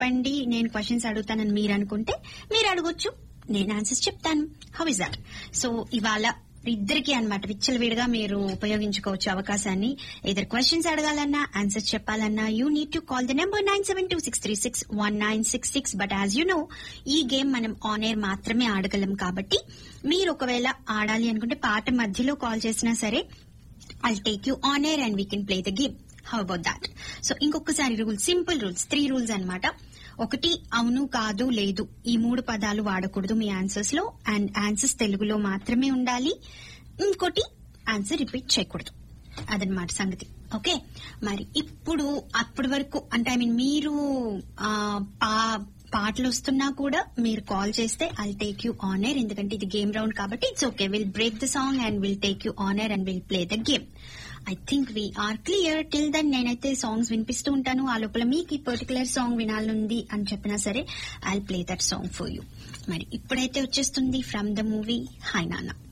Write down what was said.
చెప్పండి నేను క్వశ్చన్స్ అడుగుతానని మీరు అనుకుంటే మీరు అడగొచ్చు నేను ఆన్సర్స్ చెప్తాను హౌ ఇస్ దాట్ సో ఇవాళ ఇద్దరికి అనమాట విచ్చలవిడిగా మీరు ఉపయోగించుకోవచ్చు అవకాశాన్ని ఇద్దరు క్వశ్చన్స్ అడగాలన్నా ఆన్సర్స్ చెప్పాలన్నా you need to call the number nine seven two six three six one nine six six but as you know ఈ గేమ్ మనం ఆన్ ఎయిర్ మాత్రమే ఆడగలం కాబట్టి మీరు ఒకవేళ ఆడాలి అనుకుంటే పాట మధ్యలో కాల్ చేసినా సరే I take you on air and we can play the game how about that so ఇంకొకసారి rules simple rules three rules అన్నమాట ఒకటి అవును కాదు లేదు ఈ మూడు పదాలు వాడకూడదు మీ ఆన్సర్స్ లో అండ్ ఆన్సర్స్ తెలుగులో మాత్రమే ఉండాలి ఇంకోటి ఆన్సర్ రిపీట్ చేయకూడదు అదనమాట సంగతి ఓకే మరి ఇప్పుడు అప్పటి వరకు అంటే ఐ మీన్ మీరు ఆ, పా- పాటలు వస్తున్నా కూడా మీరు కాల్ చేస్తే I take you on air ఎందుకంటే ఇది గేమ్ రౌండ్ కాబట్టి it's okay will break the song and will take you on air and will play the game I think we are clear till then నేనైతే songs వినిపిస్తూ ఉంటాను ఆ లోపల మీకు ఈ పర్టికులర్ సాంగ్ వినాలనుంది అని చెప్పినా సరే I play that song for you మరి ఇప్పుడైతే వచ్చేస్తుంది ఫ్రమ్ ద మూవీ హై నానా